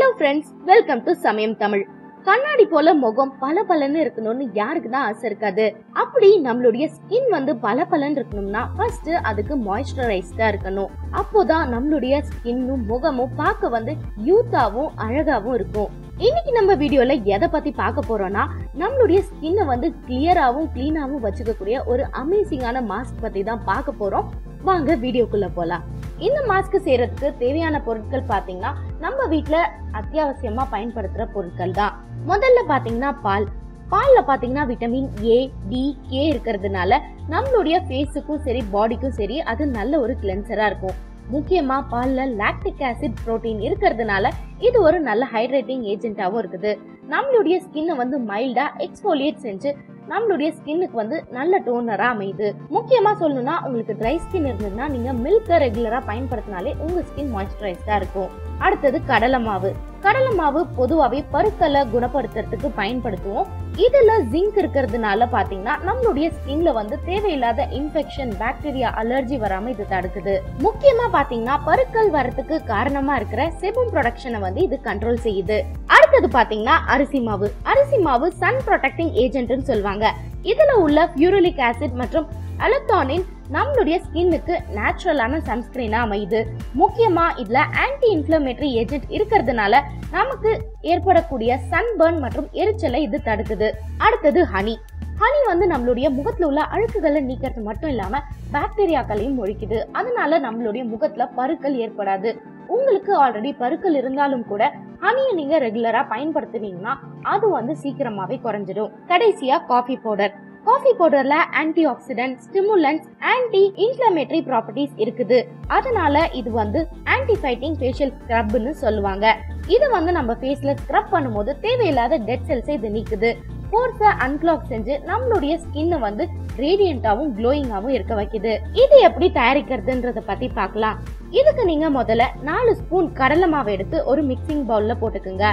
hello friends welcome to சமயம் தமிழ் கண்ணாடி போல முகம் பல பலன்னு இருக்கணும்னு யாருக்கு தான் ஆசை இருக்காது அப்படி நம்மளுடைய ஸ்கின் வந்து பல பலன்னு இருக்கணும்னா ஃபர்ஸ்ட் அதுக்கு மாய்ஸ்சரைஸ்டா இருக்கணும் அப்போதான் நம்மளுடைய ஸ்கின்னும் முகமும் பார்க்க வந்து யூத்தாவும் அழகாவும் இருக்கும் இன்னைக்கு நம்ம வீடியோல எதை பத்தி பார்க்க போறோம்னா நம்மளுடைய ஸ்கின்னை வந்து கிளியராவும் கிளீனாவும் வச்சுக்கக்கூடிய ஒரு அமேசிங்கான மாஸ்க் பத்தி தான் பார்க்க போறோம் வாங்க வீடியோக்குள்ள போலாம் இந்த மாஸ்க் செய்யறதுக்கு தேவையான பொருட்கள் பாத்தீங்கன்னா நம்ம வீட்ல அத்தியாவசியமா பயன்படுத்துற பொருட்கள் தான் முதல்ல பாத்தீங்கன்னா பால் பால்ல பாத்தீங்கன்னா விட்டமின் ஏ டி கே இருக்கிறதுனால நம்மளுடைய ஃபேஸுக்கும் சரி பாடிக்கும் சரி அது நல்ல ஒரு கிளென்சரா இருக்கும் முக்கியமா பால்ல லாக்டிக் ஆசிட் புரோட்டீன் இருக்கிறதுனால இது ஒரு நல்ல ஹைட்ரேட்டிங் ஏஜென்ட்டாவும் இருக்குது நம்மளுடைய ஸ்கின்னை வந்து மைல்டா எக்ஸ்போலியேட் செஞ்சு நம்மளுடைய ஸ்கின்னுக்கு வந்து நல்ல டோனரா அமையுது முக்கியமா சொல்லணும்னா உங்களுக்கு ட்ரை ஸ்கின் இருந்ததுன்னா நீங்க மில்க ரெகுலரா பயன்படுத்தினாலே உங்க ஸ்கின் மாய்ஸ்சரைஸ்டா இருக்கும் அடுத்தது கடலை மாவு கடலை மாவு பொதுவாகவே பருக்களை குணப்படுத்துறதுக்கு பயன்படுத்துவோம் இதுல ஜிங்க் இருக்கிறதுனால பாத்தீங்கன்னா நம்மளுடைய ஸ்கின்ல வந்து தேவையில்லாத இன்ஃபெக்ஷன் பாக்டீரியா அலர்ஜி வராம இது தடுக்குது முக்கியமா பாத்தீங்கன்னா பருக்கள் வரதுக்கு காரணமா இருக்கிற செபம் ப்ரொடக்ஷனை வந்து இது கண்ட்ரோல் செய்யுது அடுத்தது பாத்தீங்கன்னா அரிசி மாவு அரிசி மாவு சன் ப்ரொடெக்டிங் ஏஜென்ட்னு சொல்லுவாங்க இதுல உள்ள பியூரிலிக் ஆசிட் மற்றும் அலக்டானின் நம்மளுடைய ஸ்கின்னுக்கு நேச்சுரலான சன்ஸ்கிரீனா அமையுது முக்கியமா இதுல ஆன்டி இன்ஃபிளமேட்டரி ஏஜென்ட் இருக்கிறதுனால நமக்கு ஏற்படக்கூடிய சன்பர்ன் மற்றும் எரிச்சலை இது தடுக்குது அடுத்தது ஹனி ஹனி வந்து நம்மளுடைய முகத்துல உள்ள அழுக்குகளை நீக்கிறது மட்டும் இல்லாம பாக்டீரியாக்களையும் ஒழிக்குது அதனால நம்மளுடைய முகத்துல பருக்கள் ஏற்படாது உங்களுக்கு ஆல்ரெடி பருக்கள் இருந்தாலும் கூட ஹனியை நீங்க ரெகுலரா பயன்படுத்துனீங்கன்னா அது வந்து சீக்கிரமாவே குறைஞ்சிடும் கடைசியா காஃபி பவுடர் காஃபி பவுடர்ல antioxidant stimulants anti inflammatory properties இருக்குது அதனால இது வந்து ஆன்டி ஃபைட்டிங் ஃபேஷியல் ஸ்க்ரப்னு சொல்லுவாங்க இது வந்து நம்ம ஃபேஸ்ல ஸ்க்ரப் பண்ணும்போது தேவையில்லாத டெட் செல்ஸை இது நீக்குது போர்ஸை அன்கிளாக் செஞ்சு நம்மளுடைய ஸ்கின்னை வந்து ரேடியண்டாவும் க்ளோயிங்காவும் இருக்க வைக்குது இது எப்படி தயாரிக்கிறதுன்றத பத்தி பார்க்கலாம் இதுக்கு நீங்க முதல்ல நாலு ஸ்பூன் கடலை மாவு எடுத்து ஒரு மிக்சிங் பவுல்ல போட்டுக்குங்க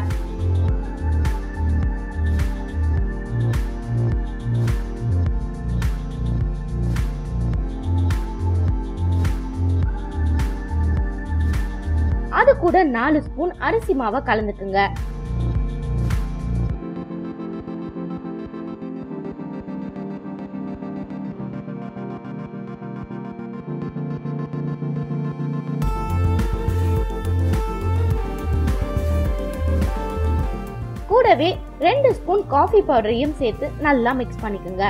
அது கூட நாலு ஸ்பூன் அரிசி மாவை கலந்துக்குங்க கூடவே ரெண்டு ஸ்பூன் காஃபி பவுடரையும் சேர்த்து நல்லா மிக்ஸ் பண்ணிக்கோங்க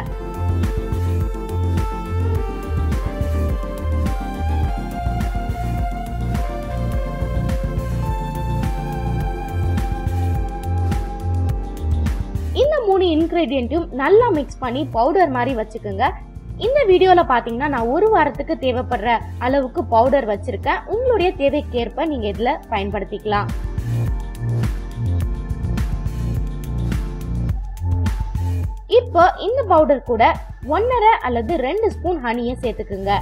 இந்த மூணு இன்கிரீடியண்ட்டும் நல்லா மிக்ஸ் பண்ணி பவுடர் மாதிரி வச்சுக்கோங்க இந்த வீடியோல பாத்தீங்கன்னா நான் ஒரு வாரத்துக்கு தேவைப்படுற அளவுக்கு பவுடர் வச்சிருக்கேன் உங்களுடைய தேவைக்கேற்ப நீங்க இதுல பயன்படுத்திக்கலாம் இப்போ இந்த பவுடர் கூட ஒன்னரை அல்லது ரெண்டு ஸ்பூன் ஹனியை சேர்த்துக்குங்க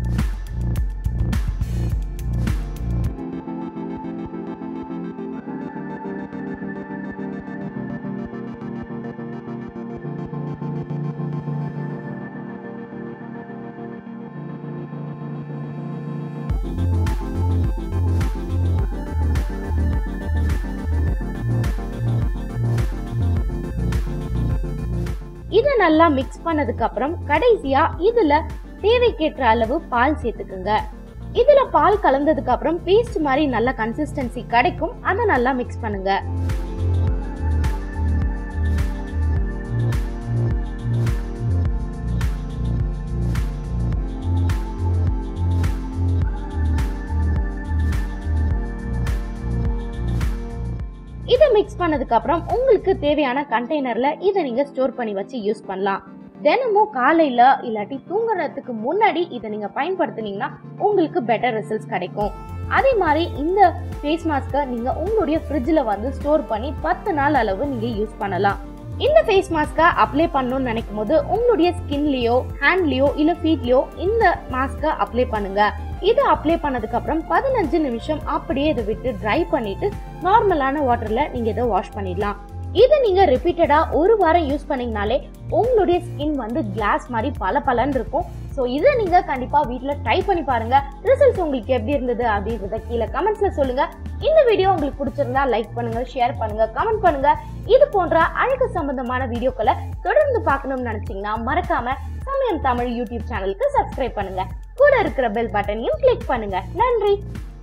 இதை நல்லா மிக்ஸ் பண்ணதுக்கு அப்புறம் கடைசியா இதுல தேவைக்கேற்ற அளவு பால் சேர்த்துக்குங்க இதுல பால் கலந்ததுக்கு அப்புறம் பேஸ்ட் மாதிரி நல்ல கன்சிஸ்டன்சி கிடைக்கும் அதை நல்லா மிக்ஸ் பண்ணுங்க இதை மிக்ஸ் பண்ணதுக்கு அப்புறம் உங்களுக்கு தேவையான கண்டெய்னர்ல இதை நீங்க ஸ்டோர் பண்ணி வச்சு யூஸ் பண்ணலாம் தினமும் காலையில இல்லாட்டி தூங்குறதுக்கு முன்னாடி இதை நீங்க பயன்படுத்துனீங்கன்னா உங்களுக்கு பெட்டர் ரிசல்ட்ஸ் கிடைக்கும் அதே மாதிரி இந்த ஃபேஸ் மாஸ்க்கை நீங்க உங்களுடைய ஃப்ரிட்ஜில் வந்து ஸ்டோர் பண்ணி பத்து நாள் அளவு நீங்க யூஸ் பண்ணலாம் இந்த ஃபேஸ் மாஸ்க்கை அப்ளை பண்ணணும்னு நினைக்கும் போது உங்களுடைய ஸ்கின்லயோ ஹேண்ட்லயோ இல்ல ஃபீட்லயோ இந்த மாஸ்க்கை அப்ளை பண்ணுங்க இதை அப்ளை பண்ணதுக்கு அப்புறம் பதினஞ்சு நிமிஷம் அப்படியே இதை விட்டு ட்ரை பண்ணிட்டு நார்மலான வாட்டர்ல நீங்க இதை வாஷ் பண்ணிடலாம் இதை நீங்க ரிப்பீட்டடா ஒரு வாரம் யூஸ் பண்ணீங்கனாலே உங்களுடைய ஸ்கின் வந்து கிளாஸ் மாதிரி பல இருக்கும் ஸோ இதை நீங்க கண்டிப்பா வீட்ல ட்ரை பண்ணி பாருங்க ரிசல்ட்ஸ் உங்களுக்கு எப்படி இருந்தது அப்படின்றத கீழே கமெண்ட்ஸ்ல சொல்லுங்க இந்த வீடியோ உங்களுக்கு பிடிச்சிருந்தா லைக் பண்ணுங்க ஷேர் பண்ணுங்க கமெண்ட் பண்ணுங்க இது போன்ற அழகு சம்பந்தமான வீடியோக்களை தொடர்ந்து பார்க்கணும்னு நினைச்சீங்கன்னா மறக்காம சமயம் தமிழ் யூடியூப் சேனலுக்கு சப்ஸ்கிரைப் பண்ணுங்க கூட இருக்கிற பெல் பட்டனையும் கிளிக் பண்ணுங்க நன்றி